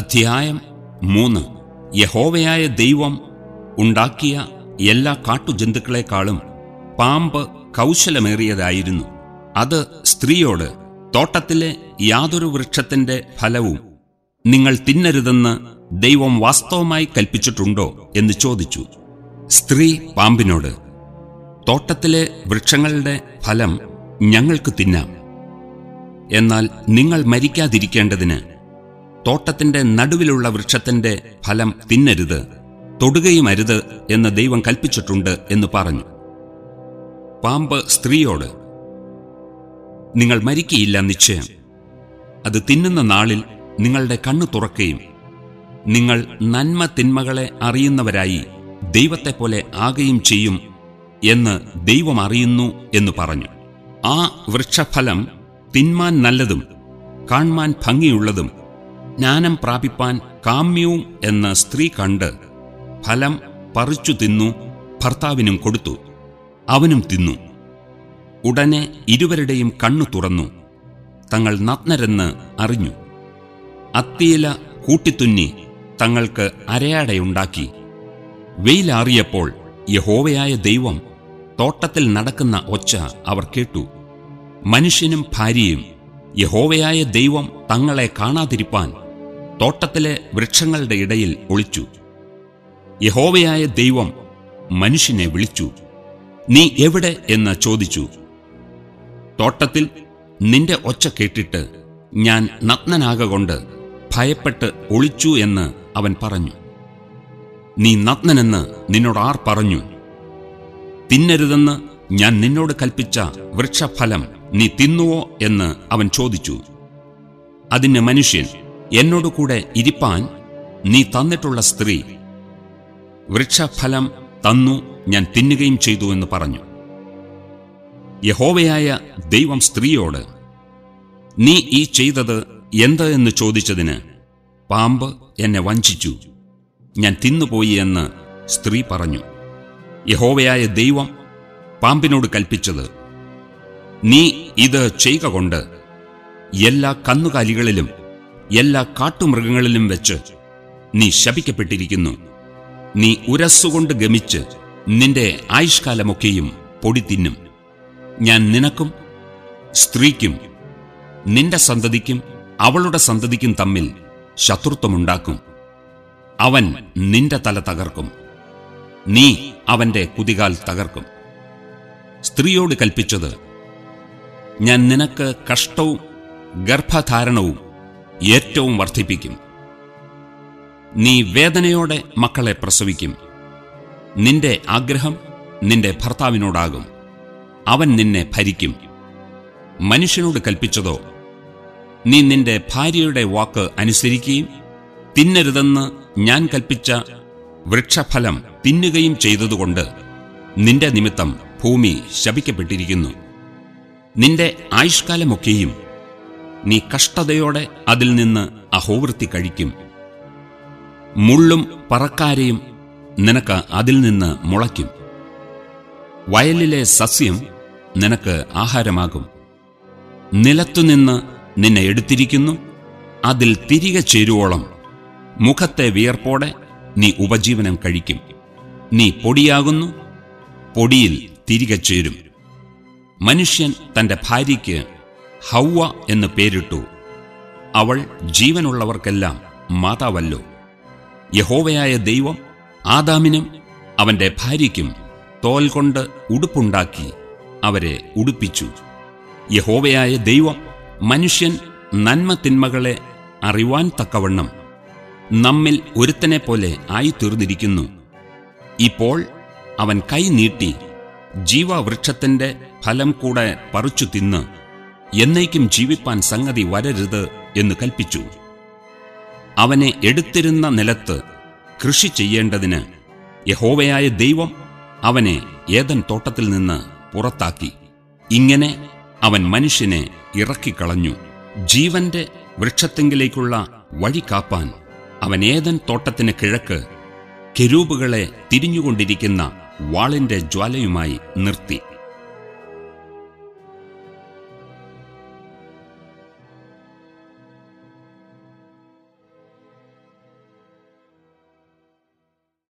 അധ്യായം മൂന്ന് യഹോവയായ ദൈവം ഉണ്ടാക്കിയ എല്ലാ കാട്ടുജന്തുക്കളെക്കാളും പാമ്പ് കൗശലമേറിയതായിരുന്നു അത് സ്ത്രീയോട് തോട്ടത്തിലെ യാതൊരു വൃക്ഷത്തിന്റെ ഫലവും നിങ്ങൾ തിന്നരുതെന്ന് ദൈവം വാസ്തവമായി കൽപ്പിച്ചിട്ടുണ്ടോ എന്ന് ചോദിച്ചു സ്ത്രീ പാമ്പിനോട് തോട്ടത്തിലെ വൃക്ഷങ്ങളുടെ ഫലം ഞങ്ങൾക്ക് തിന്നാം എന്നാൽ നിങ്ങൾ മരിക്കാതിരിക്കേണ്ടതിന് തോട്ടത്തിന്റെ നടുവിലുള്ള വൃക്ഷത്തിന്റെ ഫലം തിന്നരുത് തൊടുകയും അരുത് എന്ന് ദൈവം കൽപ്പിച്ചിട്ടുണ്ട് എന്ന് പറഞ്ഞു പാമ്പ് സ്ത്രീയോട് നിങ്ങൾ മരിക്കയില്ല നിശ്ചയം അത് തിന്നുന്ന നാളിൽ നിങ്ങളുടെ കണ്ണു തുറക്കുകയും നിങ്ങൾ നന്മ തിന്മകളെ അറിയുന്നവരായി ദൈവത്തെപ്പോലെ ആകുകയും ചെയ്യും എന്ന് ദൈവം അറിയുന്നു എന്ന് പറഞ്ഞു ആ വൃക്ഷഫലം തിന്മാൻ നല്ലതും കാൺമാൻ ഭംഗിയുള്ളതും ജ്ഞാനം പ്രാപിപ്പാൻ കാമ്യവും എന്ന് സ്ത്രീ കണ്ട് ഫലം പറിച്ചു തിന്നു ഭർത്താവിനും കൊടുത്തു അവനും തിന്നു ഉടനെ ഇരുവരുടെയും കണ്ണു തുറന്നു തങ്ങൾ നഗ്നരെന്ന് അറിഞ്ഞു അത്തിയില കൂട്ടിത്തുന്നി തങ്ങൾക്ക് അരയാടയുണ്ടാക്കി വെയിലാറിയപ്പോൾ യഹോവയായ ദൈവം തോട്ടത്തിൽ നടക്കുന്ന ഒച്ച അവർ കേട്ടു മനുഷ്യനും ഭാര്യയും യഹോവയായ ദൈവം തങ്ങളെ കാണാതിരിപ്പാൻ തോട്ടത്തിലെ വൃക്ഷങ്ങളുടെ ഇടയിൽ ഒളിച്ചു യഹോവയായ ദൈവം മനുഷ്യനെ വിളിച്ചു നീ എവിടെ എന്ന് ചോദിച്ചു തോട്ടത്തിൽ നിന്റെ ഒച്ച കേട്ടിട്ട് ഞാൻ നഗ്നനാകൊണ്ട് ഭയപ്പെട്ട് ഒളിച്ചു എന്ന് അവൻ പറഞ്ഞു നീ നഗ്നനെന്ന് നിന്നോട് ആർ പറഞ്ഞു തിന്നരുതെന്ന് ഞാൻ നിന്നോട് കൽപ്പിച്ച വൃക്ഷഫലം നീ തിന്നുവോ എന്ന് അവൻ ചോദിച്ചു അതിന് മനുഷ്യൻ എന്നോട് കൂടെ ഇരിപ്പാൻ നീ തന്നിട്ടുള്ള സ്ത്രീ വൃക്ഷഫലം തന്നു ഞാൻ തിന്നുകയും ചെയ്തു എന്ന് പറഞ്ഞു യഹോവയായ ദൈവം സ്ത്രീയോട് നീ ഈ ചെയ്തത് എന്ത് എന്ന് ചോദിച്ചതിന് പാമ്പ് എന്നെ വഞ്ചിച്ചു ഞാൻ തിന്നുപോയി എന്ന് സ്ത്രീ പറഞ്ഞു യഹോവയായ ദൈവം പാമ്പിനോട് കൽപ്പിച്ചത് നീ ഇത് ചെയ്യുക കൊണ്ട് എല്ലാ കന്നുകാലികളിലും എല്ലാ കാട്ടുമൃഗങ്ങളിലും വെച്ച് നീ ശപിക്കപ്പെട്ടിരിക്കുന്നു നീ ഉരസ്സുകൊണ്ട് ഗമിച്ച് നിന്റെ ആയുഷ്കാലമൊക്കെയും പൊടി തിന്നും ഞാൻ നിനക്കും സ്ത്രീക്കും നിന്റെ സന്തതിക്കും അവളുടെ സന്തതിക്കും തമ്മിൽ ശത്രുത്വമുണ്ടാക്കും അവൻ നിന്റെ തല തകർക്കും നീ അവന്റെ കുതികാൽ തകർക്കും സ്ത്രീയോട് കൽപ്പിച്ചത് ഞാൻ നിനക്ക് കഷ്ടവും ഗർഭധാരണവും ഏറ്റവും വർദ്ധിപ്പിക്കും നീ വേദനയോടെ മക്കളെ പ്രസവിക്കും നിന്റെ ആഗ്രഹം നിന്റെ ഭർത്താവിനോടാകും അവൻ നിന്നെ ഭരിക്കും മനുഷ്യനോട് കൽപ്പിച്ചതോ നീ നിന്റെ ഭാര്യയുടെ വാക്ക് അനുസരിക്കുകയും തിന്നരുതെന്ന് ഞാൻ കൽപ്പിച്ച വൃക്ഷഫലം തിന്നുകയും ചെയ്തതുകൊണ്ട് നിന്റെ നിമിത്തം ഭൂമി ശപിക്കപ്പെട്ടിരിക്കുന്നു നിന്റെ ആയുഷ്കാലമൊക്കെയും നീ കഷ്ടതയോടെ അതിൽ നിന്ന് അഹോവൃത്തി കഴിക്കും മുള്ളും പറക്കാരെയും നിനക്ക് അതിൽ നിന്ന് മുളയ്ക്കും വയലിലെ സസ്യം നിനക്ക് ആഹാരമാകും നിലത്തുനിന്ന് നിന്നെ എടുത്തിരിക്കുന്നു അതിൽ തിരികെ ചേരുവോളം മുഖത്തെ വിയർപ്പോടെ നീ ഉപജീവനം കഴിക്കും നീ പൊടിയാകുന്നു പൊടിയിൽ തിരികെ ചേരും മനുഷ്യൻ തന്റെ ഭാര്യയ്ക്ക് ഹൗവ എന്ന് പേരിട്ടു അവൾ ജീവനുള്ളവർക്കെല്ലാം മാതാവല്ലോ യഹോവയായ ദൈവം ആദാമിനും അവന്റെ ഭാര്യയ്ക്കും തോൽ കൊണ്ട് ഉടുപ്പുണ്ടാക്കി അവരെ ഉടുപ്പിച്ചു യഹോവയായ ദൈവം മനുഷ്യൻ നന്മ തിന്മകളെ അറിവാൻ തക്കവണ്ണം നമ്മിൽ ഒരുത്തനെ പോലെ ആയിത്തീർന്നിരിക്കുന്നു ഇപ്പോൾ അവൻ കൈ നീട്ടി ജീവവൃക്ഷത്തിന്റെ ഫലം കൂടെ പറിച്ചു തിന്ന് എന്നേക്കും ജീവിപ്പാൻ സംഗതി വരരുത് എന്ന് കൽപ്പിച്ചു അവനെ എടുത്തിരുന്ന നിലത്ത് കൃഷി ചെയ്യേണ്ടതിന് യഹോവയായ ദൈവം അവനെ ഏതൻ തോട്ടത്തിൽ നിന്ന് പുറത്താക്കി ഇങ്ങനെ അവൻ മനുഷ്യനെ ഇറക്കിക്കളഞ്ഞു ജീവന്റെ വൃക്ഷത്തെങ്കിലേക്കുള്ള വഴി കാപ്പാൻ അവൻ ഏതൻ തോട്ടത്തിന് കിഴക്ക് കെരൂബുകളെ തിരിഞ്ഞുകൊണ്ടിരിക്കുന്ന വാളിന്റെ ജ്വാലയുമായി നിർത്തി